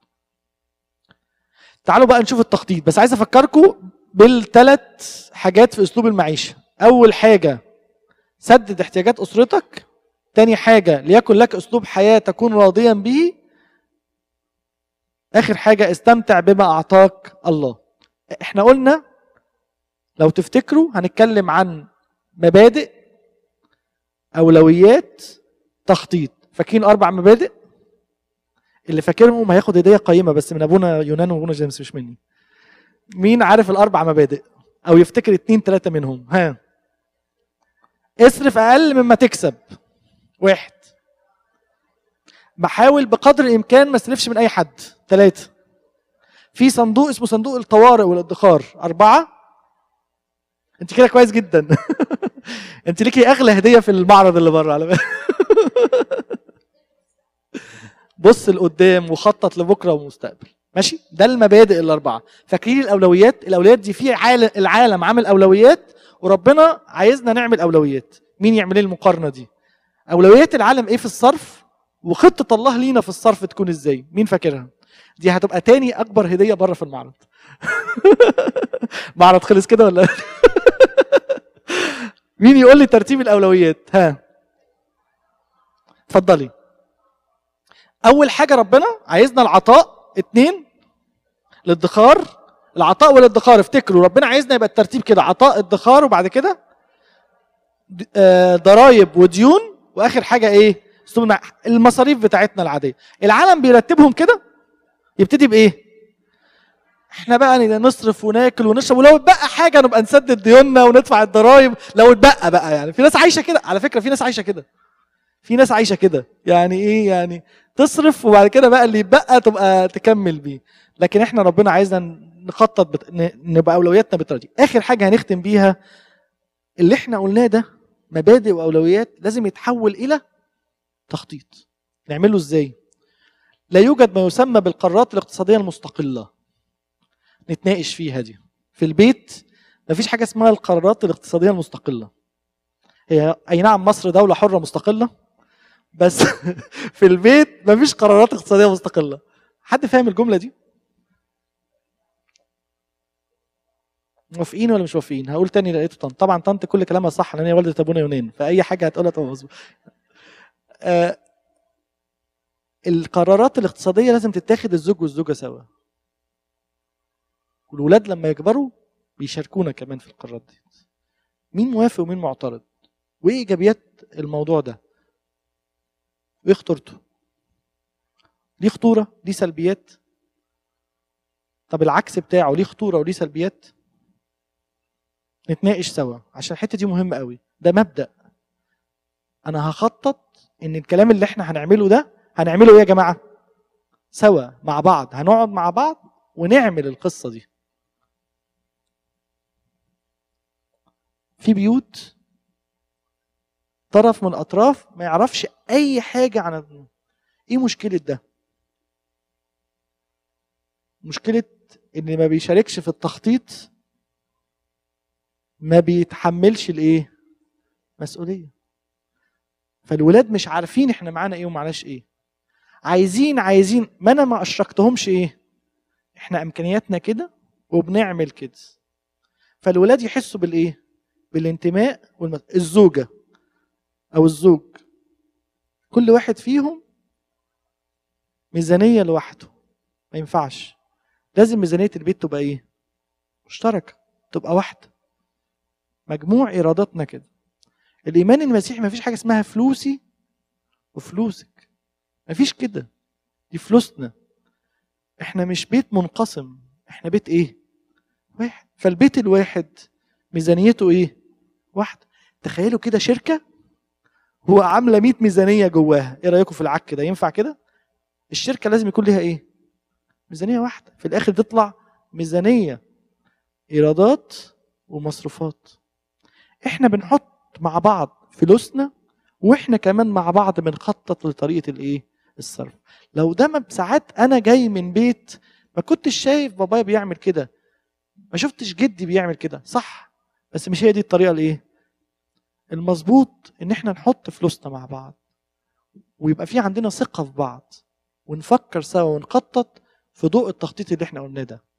Speaker 1: تعالوا بقى نشوف التخطيط بس عايز افكركم بالثلاث حاجات في اسلوب المعيشه اول حاجه سدد احتياجات اسرتك تاني حاجه ليكن لك اسلوب حياه تكون راضيا به اخر حاجه استمتع بما اعطاك الله احنا قلنا لو تفتكروا هنتكلم عن مبادئ اولويات تخطيط فاكرين اربع مبادئ اللي فاكرهم هياخد هديه قيمه بس من ابونا يونان وابونا جيمس مش مني مين عارف الاربع مبادئ او يفتكر اتنين تلاته منهم ها اصرف اقل مما تكسب واحد بحاول بقدر الامكان ما استلفش من اي حد ثلاثه في صندوق اسمه صندوق الطوارئ والادخار اربعه انت كده كويس جدا انت ليكي اغلى هديه في المعرض اللي بره على فكرة. بص لقدام وخطط لبكره ومستقبل ماشي ده المبادئ الاربعه فاكرين الاولويات الاولويات دي في عالم العالم عامل اولويات وربنا عايزنا نعمل اولويات مين يعمل لي المقارنه دي اولويات العالم ايه في الصرف وخطه الله لينا في الصرف تكون ازاي مين فاكرها دي هتبقى تاني اكبر هديه بره في المعرض معرض خلص كده ولا مين يقول لي ترتيب الاولويات ها اتفضلي اول حاجه ربنا عايزنا العطاء اتنين الادخار العطاء والادخار افتكروا ربنا عايزنا يبقى الترتيب كده عطاء ادخار وبعد كده د- آه، ضرايب وديون واخر حاجه ايه أسلوب المع- المصاريف بتاعتنا العاديه العالم بيرتبهم كده يبتدي بايه احنا بقى نصرف وناكل ونشرب ولو اتبقى حاجه نبقى نسدد ديوننا وندفع الضرايب لو اتبقى بقى يعني في ناس عايشه كده على فكره في ناس عايشه كده في ناس عايشه كده يعني ايه يعني تصرف وبعد كده بقى اللي يتبقى تبقى تكمل بيه لكن احنا ربنا عايزنا نخطط بت... نبقى اولوياتنا بالطريقه دي اخر حاجه هنختم بيها اللي احنا قلناه ده مبادئ واولويات لازم يتحول الى تخطيط نعمله ازاي لا يوجد ما يسمى بالقرارات الاقتصاديه المستقله نتناقش فيها دي في البيت مفيش حاجه اسمها القرارات الاقتصاديه المستقله هي اي نعم مصر دوله حره مستقله بس في البيت مفيش قرارات اقتصاديه مستقله حد فاهم الجمله دي موافقين ولا مش موافقين هقول تاني لقيته طنط طبعا طنط كل كلامها صح لان هي والده ابونا يونان فاي حاجه هتقولها تبقى مظبوط آه القرارات الاقتصاديه لازم تتاخد الزوج والزوجه سوا والولاد لما يكبروا بيشاركونا كمان في القرارات دي مين موافق ومين معترض وايه ايجابيات الموضوع ده وايه خطورته ليه خطوره ليه سلبيات طب العكس بتاعه ليه خطوره وليه سلبيات نتناقش سوا عشان الحته دي مهمه قوي ده مبدا انا هخطط ان الكلام اللي احنا هنعمله ده هنعمله ايه يا جماعه سوا مع بعض هنقعد مع بعض ونعمل القصه دي في بيوت طرف من الاطراف ما يعرفش اي حاجه عن ايه مشكله ده مشكله ان ما بيشاركش في التخطيط ما بيتحملش الايه مسؤوليه فالولاد مش عارفين احنا معانا ايه ومعناش ايه عايزين عايزين ما انا ما اشركتهمش ايه احنا امكانياتنا كده وبنعمل كده فالولاد يحسوا بالايه بالانتماء والمس... الزوجه او الزوج كل واحد فيهم ميزانيه لوحده ما ينفعش لازم ميزانيه البيت تبقى ايه مشتركه تبقى واحده مجموع ايراداتنا كده الايمان المسيحي ما فيش حاجه اسمها فلوسي وفلوسك ما فيش كده دي فلوسنا احنا مش بيت منقسم احنا بيت ايه واحد فالبيت الواحد ميزانيته ايه واحده تخيلوا كده شركه هو عامله 100 ميزانيه جواها ايه رايكم في العك ده ينفع كده الشركه لازم يكون ليها ايه ميزانيه واحده في الاخر تطلع ميزانيه ايرادات ومصروفات احنا بنحط مع بعض فلوسنا واحنا كمان مع بعض بنخطط لطريقه الايه الصرف لو ده ساعات انا جاي من بيت ما كنتش شايف بابايا بيعمل كده ما شفتش جدي بيعمل كده صح بس مش هي دي الطريقه الايه المظبوط ان احنا نحط فلوسنا مع بعض ويبقى في عندنا ثقه في بعض ونفكر سوا ونخطط في ضوء التخطيط اللي احنا قلناه ده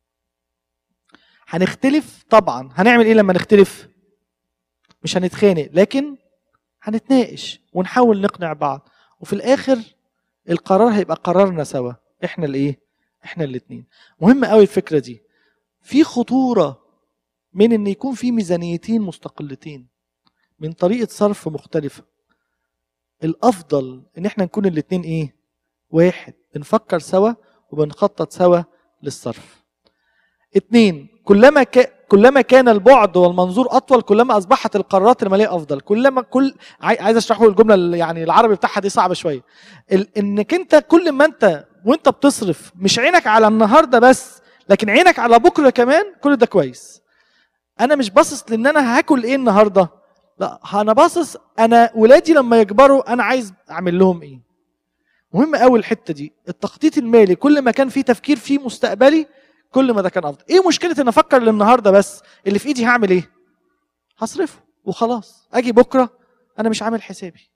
Speaker 1: هنختلف طبعا هنعمل ايه لما نختلف مش هنتخانق لكن هنتناقش ونحاول نقنع بعض وفي الاخر القرار هيبقى قرارنا سوا احنا الايه احنا الاثنين مهم قوي الفكره دي في خطوره من ان يكون في ميزانيتين مستقلتين من طريقه صرف مختلفه الافضل ان احنا نكون الاثنين ايه واحد بنفكر سوا وبنخطط سوا للصرف اتنين كلما ك... كلما كان البعد والمنظور اطول كلما اصبحت القرارات الماليه افضل كلما كل عايز اشرحه الجمله يعني العربي بتاعها دي صعبه شويه ال... انك انت كل ما انت وانت بتصرف مش عينك على النهارده بس لكن عينك على بكره كمان كل ده كويس انا مش باصص لان انا هاكل ايه النهارده لا انا باصص انا ولادي لما يكبروا انا عايز اعمل لهم ايه مهم قوي الحته دي التخطيط المالي كل ما كان فيه تفكير فيه مستقبلي كل ما ده كان افضل ايه مشكله ان افكر للنهارده بس اللي في ايدي هعمل ايه هصرفه وخلاص اجي بكره انا مش عامل حسابي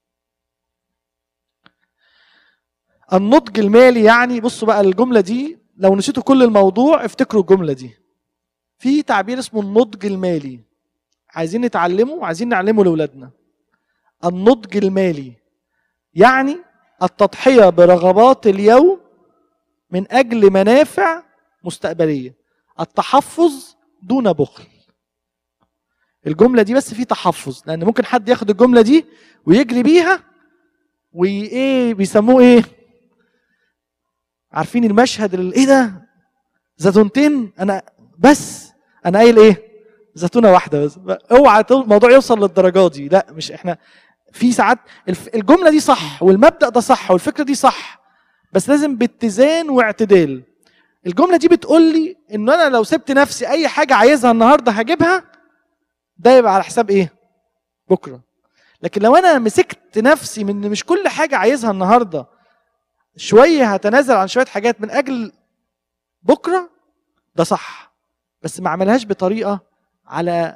Speaker 1: النضج المالي يعني بصوا بقى الجمله دي لو نسيتوا كل الموضوع افتكروا الجمله دي في تعبير اسمه النضج المالي عايزين نتعلمه وعايزين نعلمه لاولادنا النضج المالي يعني التضحيه برغبات اليوم من اجل منافع مستقبليه التحفظ دون بخل الجمله دي بس في تحفظ لان ممكن حد ياخد الجمله دي ويجري بيها وايه بيسموه ايه عارفين المشهد اللي ايه ده زيتونتين انا بس انا قايل ايه زيتونه واحده بس اوعى الموضوع يوصل للدرجات دي لا مش احنا في ساعات الجمله دي صح والمبدا ده صح والفكره دي صح بس لازم باتزان واعتدال الجمله دي بتقول لي ان انا لو سبت نفسي اي حاجه عايزها النهارده هجيبها ده يبقى على حساب ايه بكره لكن لو انا مسكت نفسي من مش كل حاجه عايزها النهارده شويه هتنازل عن شويه حاجات من اجل بكره ده صح بس ما اعملهاش بطريقه على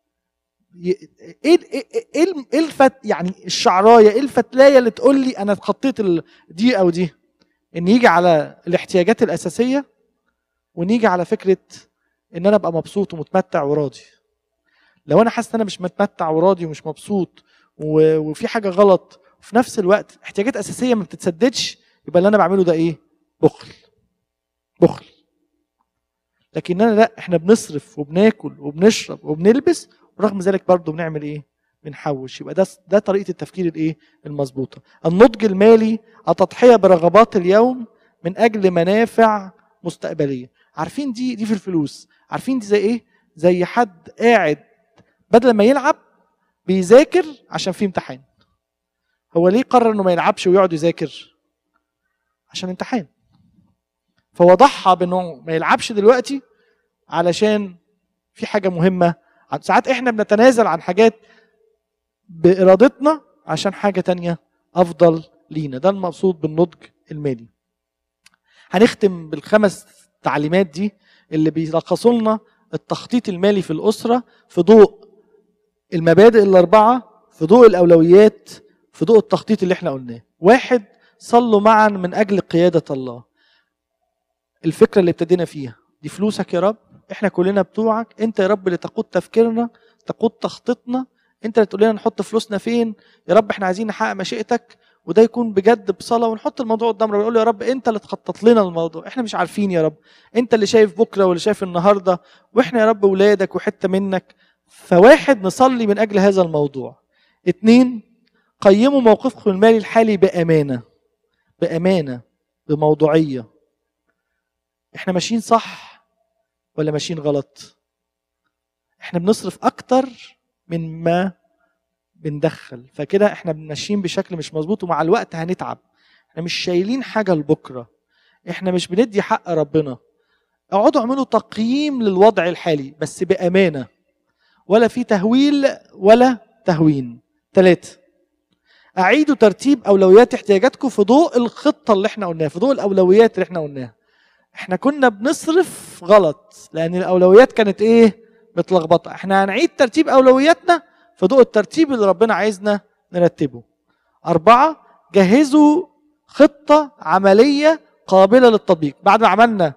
Speaker 1: ي- ايه ايه ايه ال- إيه الفت يعني الشعرايه ايه الفتلايه اللي تقول لي انا اتخطيت ال- دي او دي ان يجي على الاحتياجات الاساسيه ونيجي على فكره ان انا ابقى مبسوط ومتمتع وراضي لو انا حاسس ان انا مش متمتع وراضي ومش مبسوط و- وفي حاجه غلط وفي نفس الوقت احتياجات اساسيه ما بتتسددش يبقى اللي انا بعمله ده ايه بخل بخل لكن انا لا احنا بنصرف وبناكل وبنشرب وبنلبس ورغم ذلك برضه بنعمل ايه بنحوش يبقى ده ده طريقه التفكير الايه المظبوطه النضج المالي التضحيه برغبات اليوم من اجل منافع مستقبليه عارفين دي دي في الفلوس عارفين دي زي ايه زي حد قاعد بدل ما يلعب بيذاكر عشان في امتحان هو ليه قرر انه ما يلعبش ويقعد يذاكر عشان امتحان فهو ضحى بانه ما يلعبش دلوقتي علشان في حاجه مهمه ساعات احنا بنتنازل عن حاجات بارادتنا عشان حاجه تانية افضل لينا ده المقصود بالنضج المالي هنختم بالخمس تعليمات دي اللي بيلخصوا لنا التخطيط المالي في الاسره في ضوء المبادئ الاربعه في ضوء الاولويات في ضوء التخطيط اللي احنا قلناه واحد صلوا معا من اجل قياده الله الفكره اللي ابتدينا فيها دي فلوسك يا رب احنا كلنا بتوعك انت يا رب اللي تقود تفكيرنا تقود تخطيطنا انت اللي تقول لنا نحط فلوسنا فين يا رب احنا عايزين نحقق مشيئتك وده يكون بجد بصلاه ونحط الموضوع قدام ربنا نقول له يا رب انت اللي تخطط لنا الموضوع احنا مش عارفين يا رب انت اللي شايف بكره واللي شايف النهارده واحنا يا رب ولادك وحته منك فواحد نصلي من اجل هذا الموضوع اتنين قيموا موقفكم المالي الحالي بامانه بامانه بموضوعيه احنا ماشيين صح ولا ماشيين غلط احنا بنصرف اكتر من ما بندخل فكده احنا ماشيين بشكل مش مظبوط ومع الوقت هنتعب احنا مش شايلين حاجه لبكره احنا مش بندي حق ربنا اقعدوا اعملوا تقييم للوضع الحالي بس بامانه ولا في تهويل ولا تهوين ثلاثة أعيدوا ترتيب أولويات احتياجاتكم في ضوء الخطة اللي احنا قلناها في ضوء الأولويات اللي احنا قلناها احنا كنا بنصرف غلط لأن الأولويات كانت إيه متلخبطة احنا هنعيد ترتيب أولوياتنا في ضوء الترتيب اللي ربنا عايزنا نرتبه أربعة جهزوا خطة عملية قابلة للتطبيق بعد ما عملنا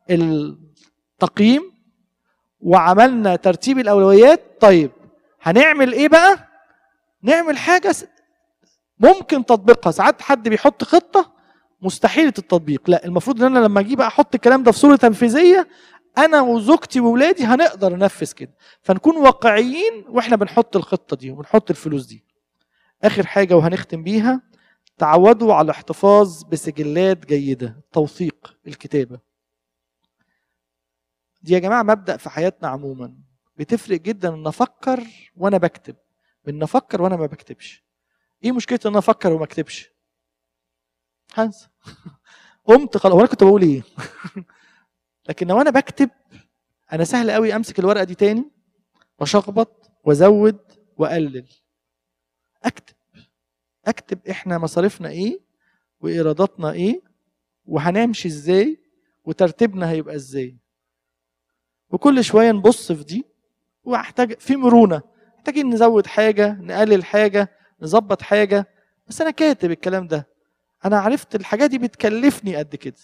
Speaker 1: التقييم وعملنا ترتيب الأولويات طيب هنعمل إيه بقى نعمل حاجة س- ممكن تطبيقها ساعات حد بيحط خطة مستحيلة التطبيق لا المفروض ان انا لما اجي بقى احط الكلام ده في صورة تنفيذية انا وزوجتي واولادي هنقدر ننفذ كده فنكون واقعيين واحنا بنحط الخطة دي وبنحط الفلوس دي اخر حاجة وهنختم بيها تعودوا على الاحتفاظ بسجلات جيدة توثيق الكتابة دي يا جماعة مبدأ في حياتنا عموما بتفرق جدا ان افكر وانا بكتب من افكر وانا ما بكتبش ايه مشكلة ان انا افكر وما اكتبش هنسى قمت خلاص هو انا كنت بقول ايه لكن لو انا بكتب انا سهل قوي امسك الورقه دي تاني واشخبط وازود واقلل اكتب اكتب احنا مصاريفنا ايه وايراداتنا ايه وهنمشي ازاي وترتيبنا هيبقى ازاي وكل شويه نبص في دي واحتاج في مرونه محتاجين نزود حاجه نقلل حاجه نظبط حاجه بس انا كاتب الكلام ده انا عرفت الحاجات دي بتكلفني قد كده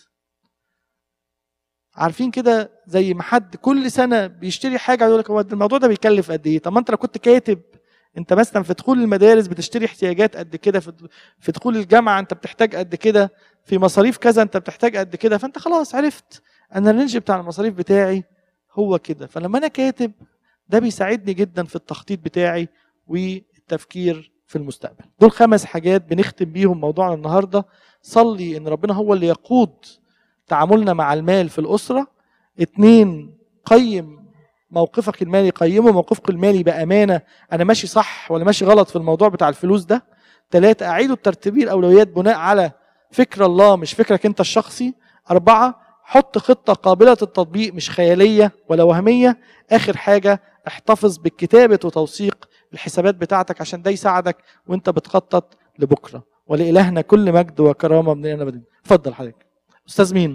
Speaker 1: عارفين كده زي ما حد كل سنه بيشتري حاجه يقول لك هو الموضوع ده بيكلف قد ايه طب ما انت لو كنت كاتب انت مثلا في دخول المدارس بتشتري احتياجات قد كده في في دخول الجامعه انت بتحتاج قد كده في مصاريف كذا انت بتحتاج قد كده فانت خلاص عرفت انا الرينج بتاع المصاريف بتاعي هو كده فلما انا كاتب ده بيساعدني جدا في التخطيط بتاعي والتفكير في المستقبل دول خمس حاجات بنختم بيهم موضوعنا النهارده صلي ان ربنا هو اللي يقود تعاملنا مع المال في الاسره اتنين قيم موقفك المالي قيمه موقفك المالي بامانه انا ماشي صح ولا ماشي غلط في الموضوع بتاع الفلوس ده ثلاثة أعيدوا ترتيب الأولويات بناء على فكر الله مش فكرك أنت الشخصي أربعة حط خطة قابلة للتطبيق مش خيالية ولا وهمية آخر حاجة احتفظ بكتابة وتوثيق الحسابات بتاعتك عشان ده يساعدك وانت بتخطط لبكرة ولإلهنا كل مجد وكرامة من الآن أبدا اتفضل حضرتك أستاذ مين؟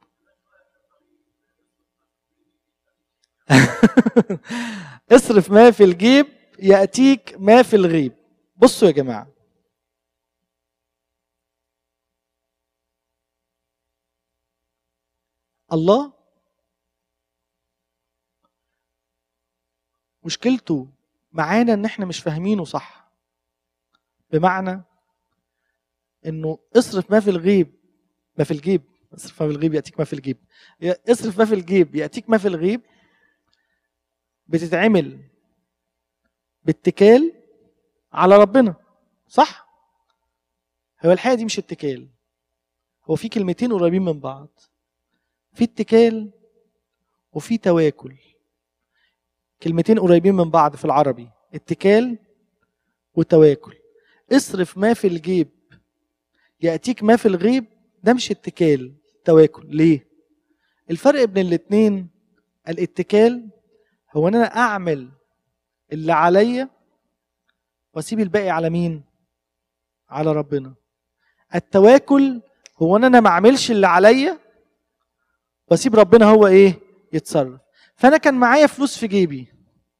Speaker 1: اصرف ما في الجيب يأتيك ما في الغيب بصوا يا جماعة الله مشكلته معانا ان احنا مش فاهمينه صح بمعنى انه اصرف ما في الغيب ما في الجيب اصرف ما في الغيب ياتيك ما في الجيب اصرف ما في الجيب ياتيك ما في الغيب بتتعمل باتكال على ربنا صح هو الحقيقه دي مش اتكال هو في كلمتين قريبين من بعض في اتكال وفي تواكل كلمتين قريبين من بعض في العربي اتكال وتواكل اصرف ما في الجيب ياتيك ما في الغيب ده مش اتكال تواكل ليه الفرق بين الاتنين الاتكال هو ان انا اعمل اللي عليا واسيب الباقي على مين على ربنا التواكل هو ان انا ما اعملش اللي عليا واسيب ربنا هو ايه يتصرف فانا كان معايا فلوس في جيبي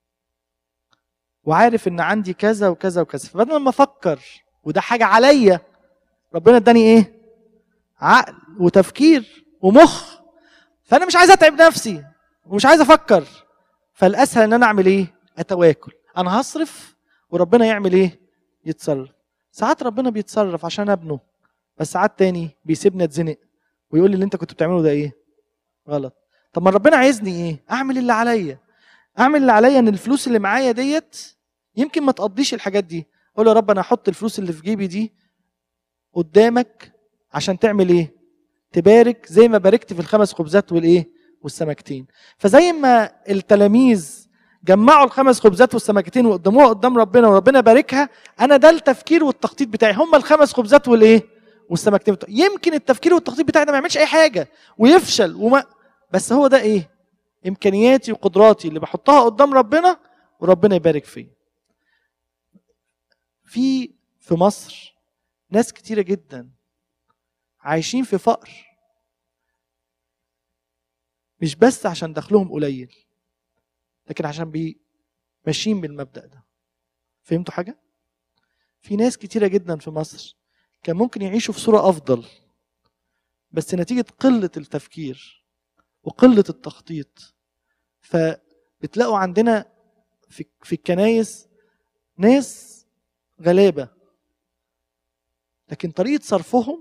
Speaker 1: وعارف ان عندي كذا وكذا وكذا فبدل ما افكر وده حاجه عليا ربنا اداني ايه عقل وتفكير ومخ فانا مش عايز اتعب نفسي ومش عايز افكر فالاسهل ان انا اعمل ايه اتواكل انا هصرف وربنا يعمل ايه يتصرف ساعات ربنا بيتصرف عشان ابنه بس ساعات تاني بيسيبني اتزنق ويقول لي اللي انت كنت بتعمله ده ايه غلط طب ما ربنا عايزني ايه اعمل اللي عليا اعمل اللي عليا ان الفلوس اللي معايا ديت يمكن ما تقضيش الحاجات دي اقول يا رب انا هحط الفلوس اللي في جيبي دي قدامك عشان تعمل ايه تبارك زي ما باركت في الخمس خبزات والايه والسمكتين فزي ما التلاميذ جمعوا الخمس خبزات والسمكتين وقدموها قدام ربنا وربنا باركها انا ده التفكير والتخطيط بتاعي هم الخمس خبزات والايه والسمكتين بتوع. يمكن التفكير والتخطيط بتاعي ده ما يعملش اي حاجه ويفشل وما بس هو ده ايه امكانياتي وقدراتي اللي بحطها قدام ربنا وربنا يبارك فيا في في مصر ناس كتيره جدا عايشين في فقر مش بس عشان دخلهم قليل لكن عشان بي ماشيين بالمبدأ ده فهمتوا حاجة؟ في ناس كتيرة جدا في مصر كان ممكن يعيشوا في صورة أفضل بس نتيجة قلة التفكير وقلة التخطيط فبتلاقوا عندنا في في الكنايس ناس غلابة لكن طريقة صرفهم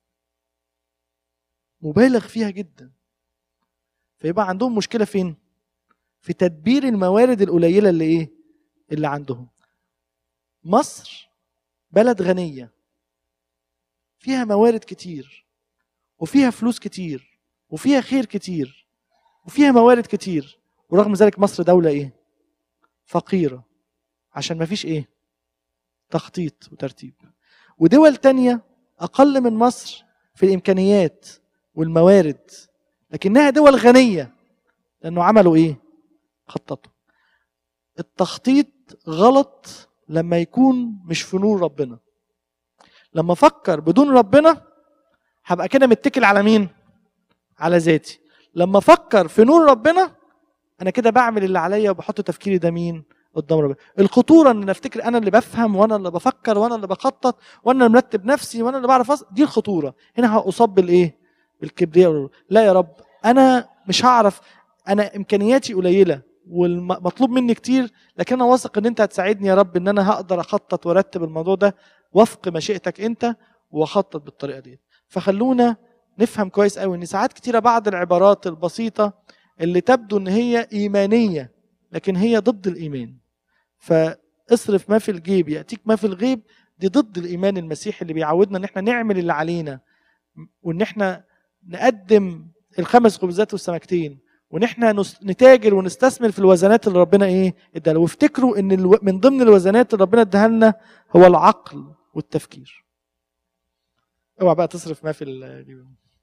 Speaker 1: مبالغ فيها جدا فيبقى عندهم مشكلة فين؟ في تدبير الموارد القليلة اللي ايه؟ اللي عندهم. مصر بلد غنية فيها موارد كتير وفيها فلوس كتير وفيها خير كتير وفيها موارد كتير ورغم ذلك مصر دولة ايه؟ فقيرة عشان ما فيش ايه؟ تخطيط وترتيب. ودول تانية أقل من مصر في الإمكانيات والموارد لكنها دول غنية لأنه عملوا إيه؟ خططوا التخطيط غلط لما يكون مش في نور ربنا لما أفكر بدون ربنا هبقى كده متكل على مين؟ على ذاتي لما أفكر في نور ربنا أنا كده بعمل اللي عليا وبحط تفكيري ده مين؟ قدام ربنا الخطورة ان افتكر انا اللي بفهم وانا اللي بفكر وانا اللي بخطط وانا اللي مرتب نفسي وانا اللي بعرف أص... دي الخطورة هنا هأصاب بالايه بالكبرياء لا يا رب انا مش هعرف انا امكانياتي قليله والمطلوب مني كتير لكن انا واثق ان انت هتساعدني يا رب ان انا هقدر اخطط وارتب الموضوع ده وفق مشيئتك انت واخطط بالطريقه دي فخلونا نفهم كويس قوي ان ساعات كتيره بعض العبارات البسيطه اللي تبدو ان هي ايمانيه لكن هي ضد الايمان فاصرف ما في الجيب ياتيك ما في الغيب دي ضد الايمان المسيحي اللي بيعودنا ان احنا نعمل اللي علينا وان احنا نقدم الخمس خبزات والسمكتين وان احنا نتاجر ونستثمر في الوزنات اللي ربنا ايه اداها وافتكروا ان الو... من ضمن الوزنات اللي ربنا اداها لنا هو العقل والتفكير اوعى بقى تصرف ما في ال...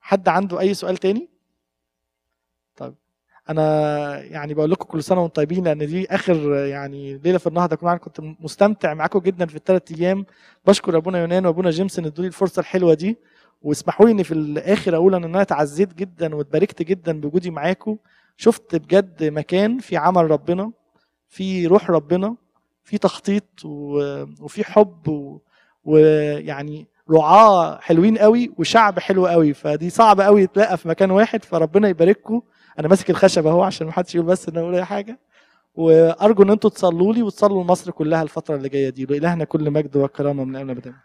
Speaker 1: حد عنده اي سؤال تاني طيب انا يعني بقول لكم كل سنه وانتم طيبين لان دي اخر يعني ليله في النهضه كمان كنت مستمتع معاكم جدا في الثلاث ايام بشكر ابونا يونان وابونا جيمس ان ادوا لي الفرصه الحلوه دي واسمحوا لي اني في الاخر اقول ان انا اتعزيت جدا واتباركت جدا بوجودي معاكم شفت بجد مكان في عمل ربنا في روح ربنا في تخطيط و- وفي حب و- ويعني رعاة حلوين قوي وشعب حلو قوي فدي صعب قوي يتلاقى في مكان واحد فربنا يبارككم انا ماسك الخشب اهو عشان ما حدش يقول بس ان أنا اقول اي حاجه وارجو ان انتم تصلوا لي وتصلوا لمصر كلها الفتره اللي جايه دي والهنا كل مجد وكرامه من الان ابدا